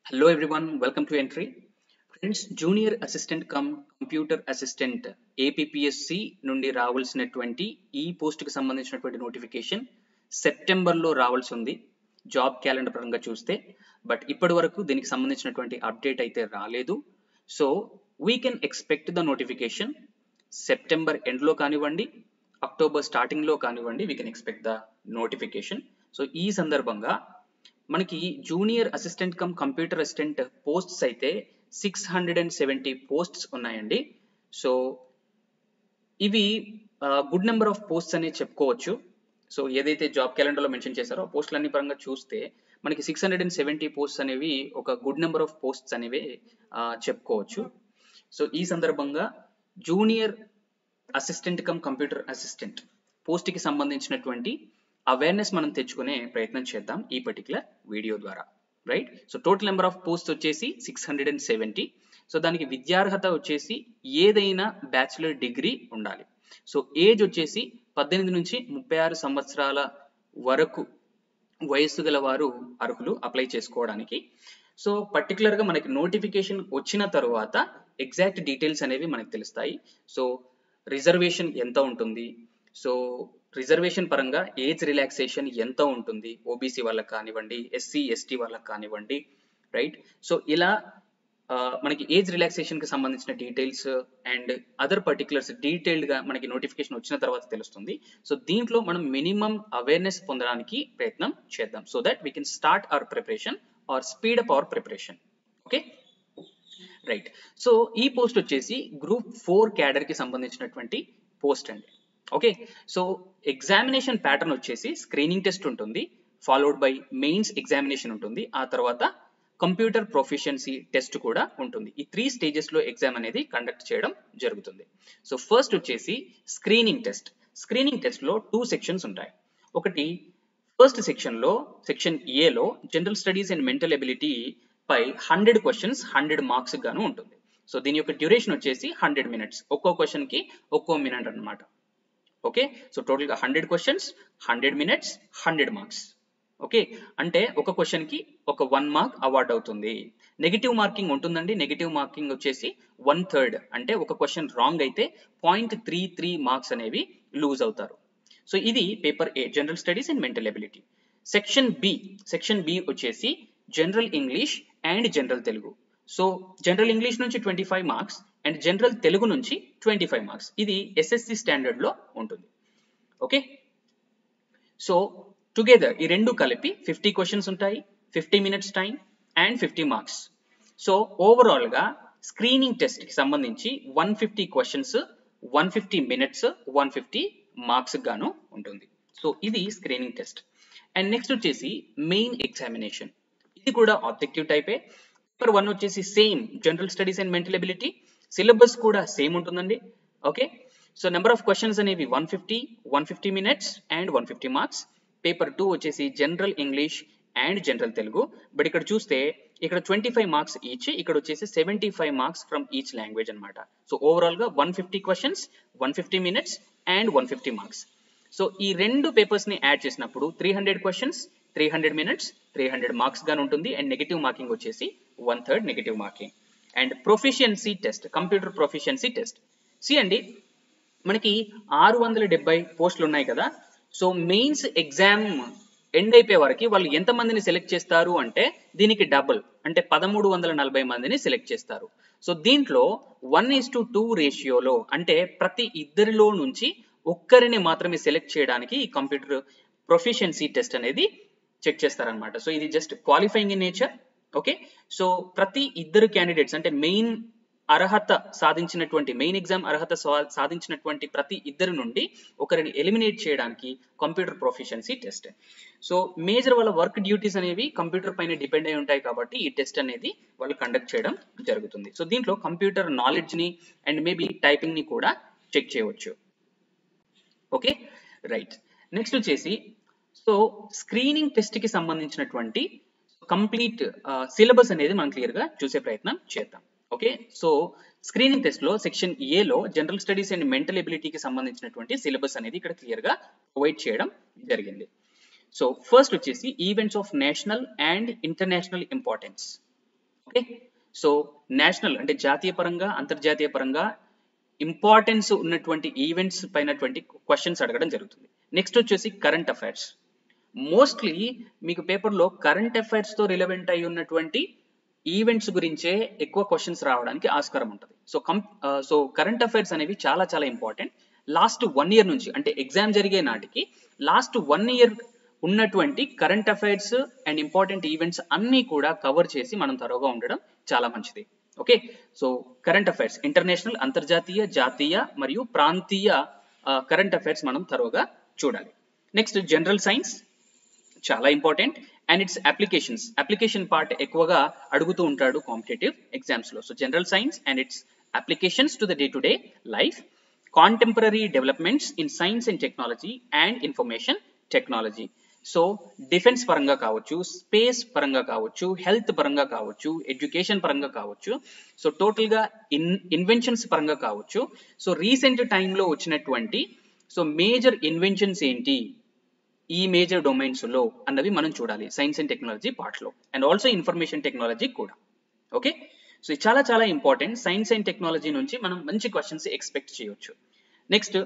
Hello everyone, welcome to Entry. Friends junior assistant cum computer assistant APSC నుండి రావాల్సినటువంటి ఈ పోస్ట్కి సంబంధించినటువంటి నోటిఫికేషన్ సెప్టెంబర్లో రావాల్సి ఉంది జాబ్ క్యాలెండర్ పరంగా చూస్తే బట్ ఇప్పటి వరకు దీనికి సంబంధించినటువంటి అప్డేట్ అయితే రాలేదు so we can expect the notification September ఎండ్లో కానివ్వండి అక్టోబర్ స్టార్టింగ్లో కానివ్వండి we can expect the notification so ఈ సందర్భంగా మనకి junior assistant cum computer assistant posts అయితే six hundred and seventy posts ఉన్నాయండి సో ఇవి గుడ్ నెంబర్ ఆఫ్ పోస్ట్స్ అనేది చెప్పుకోవచ్చు సో ఏదైతే జాబ్ క్యాలెండర్లో మెన్షన్ చేశారో ఆ పోస్టులన్నీ పరంగా చూస్తే మనకి six hundred and seventy posts అనేవి ఒక గుడ్ నెంబర్ ఆఫ్ పోస్ట్స్ అనేవి చెప్పుకోవచ్చు సో ఈ సందర్భంగా junior assistant cum computer assistant పోస్ట్కి సంబంధించినటువంటి అవేర్నెస్ మనం తెచ్చుకునే ప్రయత్నం చేద్దాం ఈ పర్టికులర్ వీడియో ద్వారా right so total number of post వచ్చేసి six hundred and seventy so దానికి విద్యార్హత వచ్చేసి ఏదైనా బ్యాచిలర్ డిగ్రీ ఉండాలి సో ఏజ్ వచ్చేసి పద్దెనిమిది నుంచి ముప్పై ఆరు సంవత్సరాల వరకు వయస్సు గల వారు అర్హులు అప్లై చేసుకోవడానికి సో పర్టికులర్గా మనకి నోటిఫికేషన్ వచ్చిన తర్వాత ఎగ్జాక్ట్ డీటెయిల్స్ అనేవి మనకు తెలుస్తాయి సో రిజర్వేషన్ ఎంత ఉంటుంది సో రిజర్వేషన్ పరంగా ఏజ్ రిలాక్సేషన్ ఎంత ఉంటుంది ఓబీసీ వాళ్ళకి కానివ్వండి ఎస్సీ ఎస్టీ వాళ్ళకి కానివ్వండి రైట్ సో ఇలా మనకి ఏజ్ రిలాక్సేషన్ కి సంబంధించిన details and other particulars detailed గా మనకి నోటిఫికేషన్ వచ్చిన తర్వాత తెలుస్తుంది సో దీంట్లో మనం మినిమం అవేర్నెస్ పొందడానికి ప్రయత్నం చేద్దాం so that we can start our preparation or speed up our preparation okay right so ఈ పోస్ట్ వచ్చేసి గ్రూప్ ఫోర్ క్యాడర్ కి సంబంధించినటువంటి పోస్ట్ అండి ఓకే సో ఎగ్జామినేషన్ ప్యాటర్న్ వచ్చేసి స్క్రీనింగ్ టెస్ట్ ఉంటుంది ఫాలోడ్ బై మెయిన్స్ ఎగ్జామినేషన్ ఉంటుంది ఆ తర్వాత కంప్యూటర్ ప్రొఫిషియన్సీ టెస్ట్ కూడా ఉంటుంది ఈ త్రీ స్టేజెస్ లో ఎగ్జామ్ అనేది కండక్ట్ చేయడం జరుగుతుంది సో ఫస్ట్ వచ్చేసి స్క్రీనింగ్ టెస్ట్ స్క్రీనింగ్ టెస్ట్ లో టూ సెక్షన్స్ ఉంటాయి ఒకటి ఫస్ట్ సెక్షన్ లో సెక్షన్ ఏలో general studies and mental ability పై హండ్రెడ్ క్వశ్చన్స్ హండ్రెడ్ మార్క్స్ గాను ఉంటుంది సో దీని యొక్క డ్యూరేషన్ వచ్చేసి హండ్రెడ్ మినిట్స్ ఒక్కో క్వశ్చన్ కి ఒక్కో మినిట్ అనమాట ఓకే సో టోటల్గా hundred questions hundred minutes hundred marks okay అంటే ఒక క్వశ్చన్ కి ఒక వన్ మార్క్ అవార్డ్ అవుతుంది నెగిటివ్ మార్కింగ్ ఉంటుందండి నెగిటివ్ మార్కింగ్ వచ్చేసి వన్ థర్డ్ అంటే ఒక క్వశ్చన్ రాంగ్ అయితే పాయింట్ త్రీ త్రీ మార్క్స్ అనేవి లూజ్ అవుతారు సో ఇది paper A general studies and mental ability section B section B వచ్చేసి general English and general Telugu so general English నుంచి twenty five marks and general Telugu నుంచి twenty five marks ఇది SSC standard లో ఉంటుంది okay so together ఈ రెండు కలిపి fifty questions ఉంటాయి fifty minutes time and fifty marks so overall గా స్క్రీనింగ్ టెస్ట్ కి సంబంధించి one fifty questions one fifty minutes one fifty marks గాను ఉంటుంది సో ఇది స్క్రీనింగ్ టెస్ట్ అండ్ నెక్స్ట్ వచ్చేసి మెయిన్ ఎగ్జామినేషన్ ఇది కూడా ఆబ్జెక్టివ్ టైపే పేపర్ వన్ వచ్చేసి same general studies and mental ability syllabus కూడా సేమ్ ఉంటుందండి okay so number of questions అనేవి one fifty one fifty minutes and one fifty marks paper two వచ్చేసి general English and general Telugu but ఇక్కడ చూస్తే ఇక్కడ twenty five marks each ఇక్కడ వచ్చేసి seventy five marks from each language అనమాట so overall గా one fifty questions one fifty minutes and one fifty marks so ఈ రెండు పేపర్స్ ని యాడ్ చేసినప్పుడు three hundred questions three hundred minutes three hundred marks గాను ఉంటుంది అండ్ నెగిటివ్ మార్కింగ్ వచ్చేసి one third negative marking and proficiency test computer proficiency test సి అండి మనకి ఆరు వందల డెబ్బై పోస్టులు ఉన్నాయి కదా సో మెయిన్స్ ఎగ్జామ్ ఎండ్ అయిపోయే వరకు వాళ్ళు ఎంత మందిని సెలెక్ట్ చేస్తారు అంటే దీనికి డబుల్ అంటే పదమూడు వందల నలభై మందిని సెలెక్ట్ చేస్తారు సో దీంట్లో వన్ ఈస్ టు టూ రేషియోలో అంటే ప్రతి ఇద్దరిలో నుంచి ఒక్కరిని మాత్రమే సెలెక్ట్ చేయడానికి ఈ కంప్యూటర్ ప్రొఫిషియన్సీ టెస్ట్ అనేది చెక్ చేస్తారనమాట సో ఇది just qualifying in nature okay so ప్రతి ఇద్దరు క్యాండిడేట్స్ అంటే మెయిన్ అర్హత సాధించినటువంటి మెయిన్ ఎగ్జామ్ అర్హత సాధించినటువంటి ప్రతి ఇద్దరు నుండి ఒకరిని ఎలిమినేట్ చేయడానికి computer proficiency test so major వాళ్ళ వర్క్ డ్యూటీస్ అనేవి కంప్యూటర్ పైన డిపెండ్ అయి ఉంటాయి కాబట్టి ఈ టెస్ట్ అనేది వాళ్ళు కండక్ట్ చేయడం జరుగుతుంది సో దీంట్లో కంప్యూటర్ నాలెడ్జ్ ని అండ్ మేబీ టైపింగ్ ని కూడా చెక్ చేయవచ్చు ఓకే రైట్ నెక్స్ట్ వచ్చేసి సో స్క్రీనింగ్ టెస్ట్ కి సంబంధించినటువంటి కంప్లీట్ సిలబస్ అనేది మనం క్లియర్ గా చూసే ప్రయత్నం చేద్దాం ఓకే సో స్క్రీనింగ్ టెస్ట్ లో సెక్షన్ ఏలో జనరల్ స్టడీస్ అండ్ మెంటల్ ఎబిలిటీకి సంబంధించినటువంటి సిలబస్ అనేది ఇక్కడ క్లియర్ గా ప్రొవైడ్ చేయడం జరిగింది సో ఫస్ట్ వచ్చేసి events of national and international importance okay so national అంటే జాతీయ పరంగా అంతర్జాతీయ పరంగా ఇంపార్టెన్స్ ఉన్నటువంటి ఈవెంట్స్ పైనటువంటి క్వశ్చన్స్ అడగడం జరుగుతుంది నెక్స్ట్ వచ్చేసి కరెంట్ అఫైర్స్ మోస్ట్లీ మీకు పేపర్లో కరెంట్ అఫైర్స్తో రిలవెంట్ అయి ఉన్నటువంటి ఈవెంట్స్ గురించే ఎక్కువ క్వశ్చన్స్ రావడానికి ఆస్కారం ఉంటుంది so come so current affairs అనేవి చాలా చాలా ఇంపార్టెంట్ లాస్ట్ వన్ ఇయర్ నుంచి అంటే ఎగ్జామ్ జరిగే నాటికి లాస్ట్ వన్ ఇయర్ ఉన్నటువంటి current affairs and important events అన్నీ కూడా కవర్ చేసి మనం తరోగా ఉండడం చాలా మంచిది okay so current affairs international అంతర్జాతీయ జాతీయ మరియు ప్రాంతీయ కరెంట్ అఫైర్స్ మనం తరోగా చూడాలి నెక్స్ట్ జనరల్ సైన్స్ చాలా important and its applications application part ఎక్కువగా అడుగుతూ ఉంటాడు కాంపిటేటివ్ ఎగ్జామ్స్ లో so general science and its applications to the day to day life contemporary developments in science and technology and information technology so defence పరంగా కావచ్చు space పరంగా కావచ్చు health పరంగా కావచ్చు ఎడ్యుకేషన్ పరంగా కావచ్చు సో టోటల్గా ఇన్ ఇన్వెన్షన్స్ పరంగా కావచ్చు సో రీసెంట్ టైంలో వచ్చినటువంటి సో మేజర్ ఇన్వెన్షన్స్ ఏంటి ఈ మేజర్ డొమైన్స్ లో అన్నవి మనం చూడాలి సైన్స్ అండ్ టెక్నాలజీ పార్ట్ లో అండ్ ఆల్సో ఇన్ఫర్మేషన్ టెక్నాలజీ కూడా ఓకే సో ఇది చాలా చాలా ఇంపార్టెంట్ సైన్స్ అండ్ టెక్నాలజీ నుంచి మనం మంచి క్వశ్చన్స్ ఎక్స్పెక్ట్ చేయొచ్చు next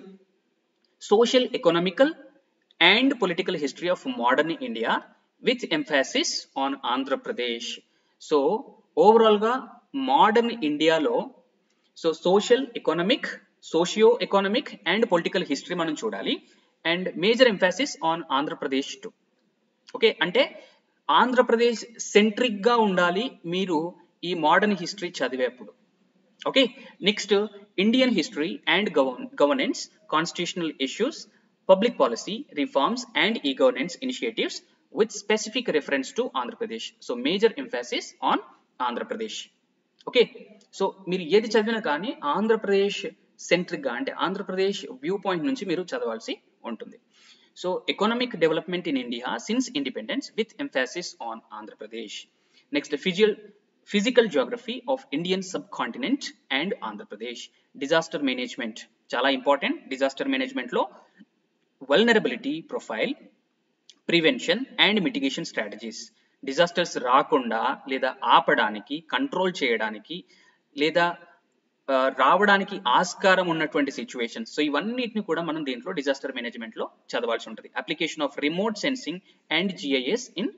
social economical and political history of modern India with emphasis on Andhra Pradesh so overall గా మోడర్న్ ఇండియాలో so social economic socio economic and political history మనం చూడాలి and major emphasis on Andhra Pradesh to okay అంటే Andhra Pradesh centric గా ఉండాలి మీరు ఈ మోడర్న్ హిస్టరీ చదివేప్పుడు okay next Indian history and governance constitutional issues public policy reforms and e governance initiatives with specific reference to Andhra Pradesh so major emphasis on Andhra Pradesh okay so మీరు ఏది చదివినా కానీ ఆంధ్రప్రదేశ్ సెంట్రిక్ గా అంటే ఆంధ్రప్రదేశ్ వ్యూ పాయింట్ నుంచి మీరు చదవాల్సి ఉంటుంది so economic development in India since independence with emphasis on Andhra Pradesh next ఫిజియల్ physical Geography of Indian sub continent and Andhra Pradesh disaster management చాలా ఇంపార్టెంట్ డిజాస్టర్ మేనేజ్మెంట్ లో vulnerability profile prevention and mitigation strategies disasters రాకుండా లేదా ఆపడానికి control చేయడానికి లేదా రావడానికి ఆస్కారం ఉన్నటువంటి సిచ్యువేషన్స్ సో ఇవన్నిటిని కూడా మనం దీంట్లో డిజాస్టర్ మేనేజ్మెంట్ లో చదవాల్సి ఉంటుంది application of remote sensing and GIS in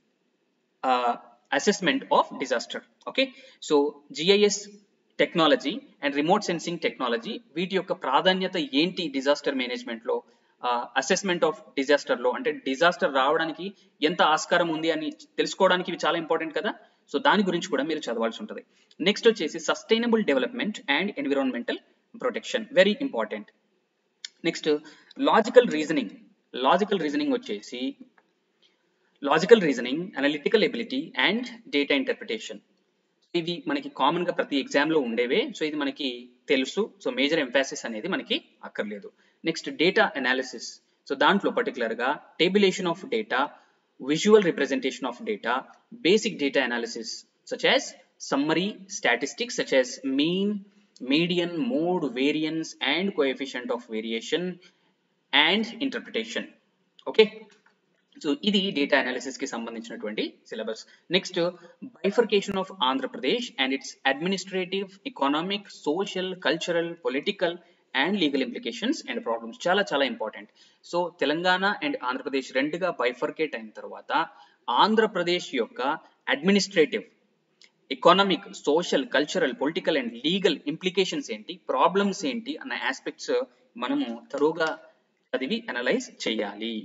assessment of disaster okay so GIS technology and remote sensing technology వీటి యొక్క ప్రాధాన్యత ఏంటి డిజాస్టర్ మేనేజ్మెంట్ లో అసెస్మెంట్ ఆఫ్ డిజాస్టర్ లో అంటే డిజాస్టర్ రావడానికి ఎంత ఆస్కారం ఉంది అని తెలుసుకోవడానికి ఇవి చాలా ఇంపార్టెంట్ కదా సో దాని గురించి కూడా మీరు చదవాల్సి ఉంటుంది నెక్స్ట్ వచ్చేసి sustainable development and environmental protection very important next logical reasoning logical reasoning వచ్చేసి logical reasoning analytical ability and data interpretation ఇవి మనకి కామన్ గా ప్రతి ఎగ్జామ్ లో ఉండేవే సో ఇది మనకి తెలుసు సో మేజర్ ఎంఫాసిస్ అనేది మనకి అక్కర్లేదు నెక్స్ట్ డేటా అనాలిసిస్ సో దాంట్లో పర్టికులర్ గా tabulation of data visual representation of data basic data analysis such as summary statistics such as mean, median, mode, variance and coefficient of variation and interpretation. Okay. So ఇది data analysis కి సంబంధించినటువంటి syllabus next bifurcation of Andhra Pradesh and it's administrative economic social cultural political and legal implications and problems చాలా చాలా important so Telangana and Andhra Pradesh రెండుగా bifurcate అయిన తర్వాత ఆంధ్రప్రదేశ్ యొక్క administrative economic social cultural political and legal implications ఏంటి ప్రాబ్లమ్స్ ఏంటి అన్న ఆస్పెక్ట్స్ మనము తరువుగా చదివి అనలైజ్ చేయాలి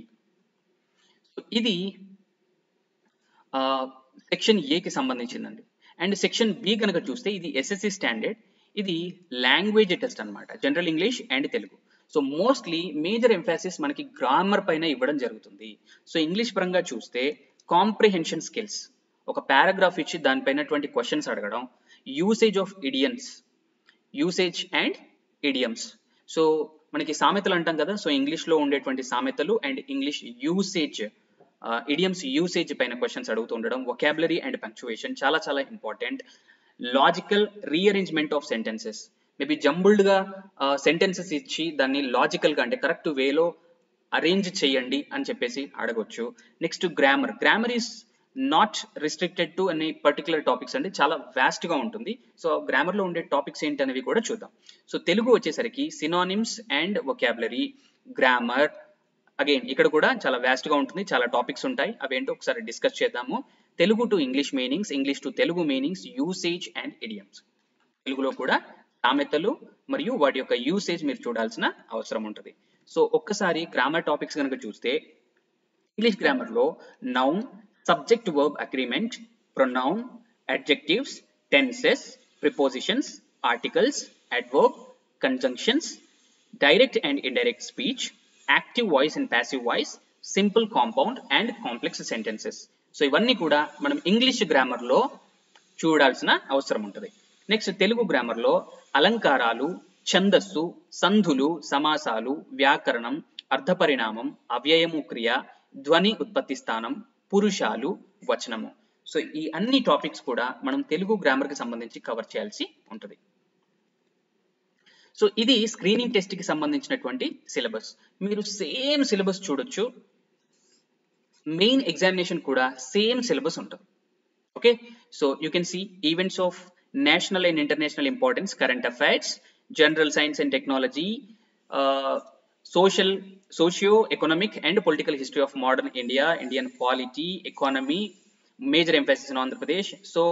ఇది సెక్షన్ ఏకి సంబంధించిందండి అండ్ సెక్షన్ బి కనుక చూస్తే ఇది ఎస్ఎస్సి స్టాండర్డ్ ఇది లాంగ్వేజ్ టెస్ట్ అనమాట general English and Telugu so mostly major emphasis మనకి గ్రామర్ పైన ఇవ్వడం జరుగుతుంది సో ఇంగ్లీష్ పరంగా చూస్తే కాంప్రిహెన్షన్ స్కిల్స్ ఒక పారాగ్రాఫ్ ఇచ్చి దానిపైనటువంటి క్వశ్చన్స్ అడగడం usage of idioms usage and idioms so మనకి సామెతలు అంటాం కదా సో ఇంగ్లీష్లో ఉండేటువంటి సామెతలు and English usage idioms usage పైన క్వశ్చన్స్ అడుగుతూ ఉండడం వొకాబులరీ అండ్ పంక్చువేషన్ చాలా చాలా important logical rearrangement of sentences maybe జంబుల్డ్గా సెంటెన్సెస్ ఇచ్చి దాన్ని లాజికల్గా అంటే కరెక్ట్ వేలో అరేంజ్ చేయండి అని చెప్పేసి అడగొచ్చు next grammar grammar is not restricted to అనే పర్టికులర్ టాపిక్స్ అండి చాలా vast గా ఉంటుంది సో grammar లో ఉండే టాపిక్స్ ఏంటి అనేవి కూడా చూద్దాం సో తెలుగు వచ్చేసరికి synonyms and vocabulary grammar again ఇక్కడ కూడా చాలా vast గా ఉంటుంది చాలా టాపిక్స్ ఉంటాయి అవేంటో ఒకసారి డిస్కస్ చేద్దాము Telugu to English meanings English to Telugu meanings usage and idioms తెలుగులో కూడా సామెతలు మరియు వాటి యొక్క యూసేజ్ మీరు చూడాల్సిన అవసరం ఉంటుంది సో ఒక్కసారి గ్రామర్ టాపిక్స్ కనుక చూస్తే ఇంగ్లీష్ గ్రామర్ లో noun subject verb agreement pronoun adjectives tenses prepositions articles adverb conjunctions direct and indirect speech active voice and passive voice simple compound and complex sentences so ఇవన్నీ కూడా మనం English grammar లో చూడాల్సిన అవసరం ఉంటుంది నెక్స్ట్ తెలుగు గ్రామర్ లో అలంకారాలు ఛందస్సు సంధులు సమాసాలు వ్యాకరణం అర్థపరిణామం అవ్యయము క్రియ ధ్వని ఉత్పత్తి స్థానం పురుషాలు వచనము సో ఈ అన్ని టాపిక్స్ కూడా మనం తెలుగు గ్రామర్ కి సంబంధించి కవర్ చేయాల్సి ఉంటుంది సో ఇది స్క్రీనింగ్ టెస్ట్ కి సంబంధించినటువంటి సిలబస్ మీరు సేమ్ సిలబస్ చూడొచ్చు మెయిన్ ఎగ్జామినేషన్ కూడా సేమ్ సిలబస్ ఉంటుంది okay so you can see events of national and international importance current affairs general science and technology uh, social socio-economic and political history of modern india indian polity economy major emphasis in andhra pradesh so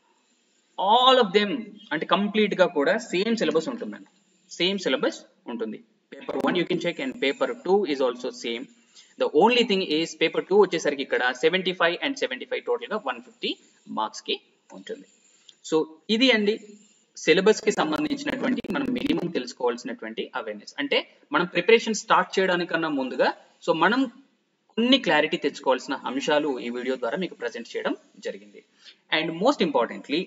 all of them అంటే complete గా కూడా same syllabus ఉంటుందండి same syllabus ఉంటుంది paper one you can check and paper two is also same the only thing is paper two వచ్చేసరికి ఇక్కడ seventy five and seventy five total గా one fifty marks కి ఉంటుంది so ఇది అండి syllabus కి సంబంధించినటువంటి మనం మినిమం తెలుసుకోవాల్సినటువంటి అవేర్నెస్ అంటే మనం ప్రిపరేషన్ స్టార్ట్ చేయడానికన్నా ముందుగా సో మనం కొన్ని క్లారిటీ తెచ్చుకోవాల్సిన అంశాలు ఈ వీడియో ద్వారా మీకు ప్రజెంట్ చేయడం జరిగింది అండ్ మోస్ట్ ఇంపార్టెంట్లీ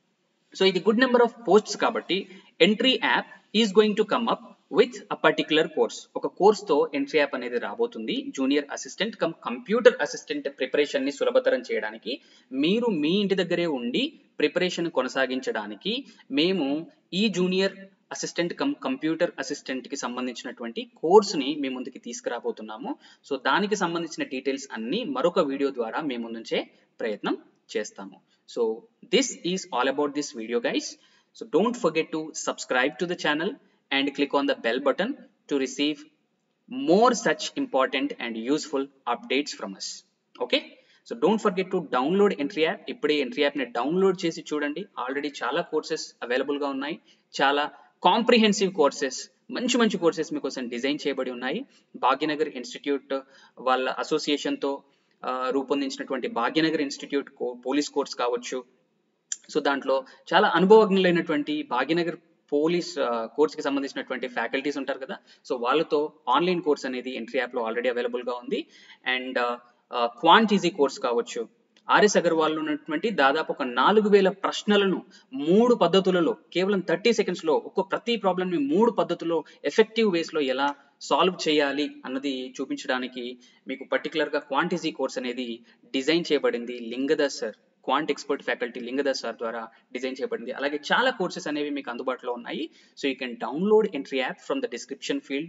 సో ఇది గుడ్ నెంబర్ ఆఫ్ పోస్ట్స్ కాబట్టి entry app is going to come up with a particular course ఒక కోర్స్ తో ఎంట్రీ యాప్ అనేది రాబోతుంది junior assistant cum computer assistant preparation ని సులభతరం చేయడానికి మీరు మీ ఇంటి దగ్గరే ఉండి ప్రిపరేషన్ కొనసాగించడానికి మేము ఈ junior assistant cum computer assistant కి సంబంధించినటువంటి కోర్సుని మీ ముందుకి తీసుకురాబోతున్నాము సో దానికి సంబంధించిన డీటెయిల్స్ అన్ని మరొక వీడియో ద్వారా మీ ముందుంచే ప్రయత్నం చేస్తాము so this is all about this video guys so don't forget to subscribe to the channel and click on the bell button to receive more such important and useful updates from us okay so don't forget to download entry app ఇప్పుడే entry app ని download చేసి చూడండి already చాలా courses available గా ఉన్నాయి చాలా comprehensive courses మంచి మంచి కోర్సెస్ మీకోసం డిజైన్ చేయబడి ఉన్నాయి భాగ్యనగర్ ఇన్స్టిట్యూట్ వాళ్ళ అసోసియేషన్ తో రూపొందించినటువంటి భాగ్యనగర్ ఇన్స్టిట్యూట్ పోలీస్ కోర్స్ కావచ్చు సో దాంట్లో చాలా అనుభవజ్ఞులైనటువంటి భాగ్యనగర్ పోలీస్ కోర్స్ కి సంబంధించినటువంటి ఫ్యాకల్టీస్ ఉంటారు కదా సో వాళ్ళతో ఆన్లైన్ కోర్స్ అనేది ఎంట్రీ యాప్ లో ఆల్రెడీ అవైలబుల్ గా ఉంది అండ్ క్వాంట్ ఈజీ కోర్స్ కావచ్చు ఆర్ఎస్ అగర్వాల్ ఉన్నటువంటి దాదాపు ఒక నాలుగు వేల ప్రశ్నలను మూడు పద్ధతులలో కేవలం థర్టీ సెకండ్స్ లో ఒక్క ప్రతి ప్రాబ్లమ్ ని మూడు పద్ధతుల్లో ఎఫెక్టివ్ వేస్ లో ఎలా సాల్వ్ చేయాలి అన్నది చూపించడానికి మీకు పర్టికులర్ గా క్వాంటిజీ కోర్స్ అనేది డిజైన్ చేయబడింది Lingadas sir quant expert faculty Lingadas sir ద్వారా డిజైన్ చేయబడింది అలాగే చాలా కోర్సెస్ అనేవి మీకు అందుబాటులో ఉన్నాయి so you can download entry app from the description field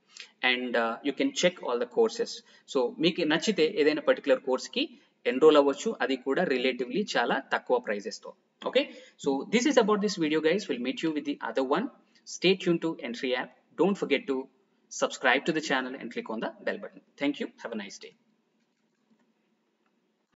and you can check all the courses so మీకు నచ్చితే ఏదైనా పర్టికులర్ కోర్స్కి ఎన్రోల్ అవ్వచ్చు అది కూడా రిలేటివ్లీ చాలా తక్కువ ప్రైజెస్తో okay so this is about this video guys will meet you with the other one stay tune to Entri app don't forget to subscribe to the channel and click on the bell button. Thank you. Have a nice day.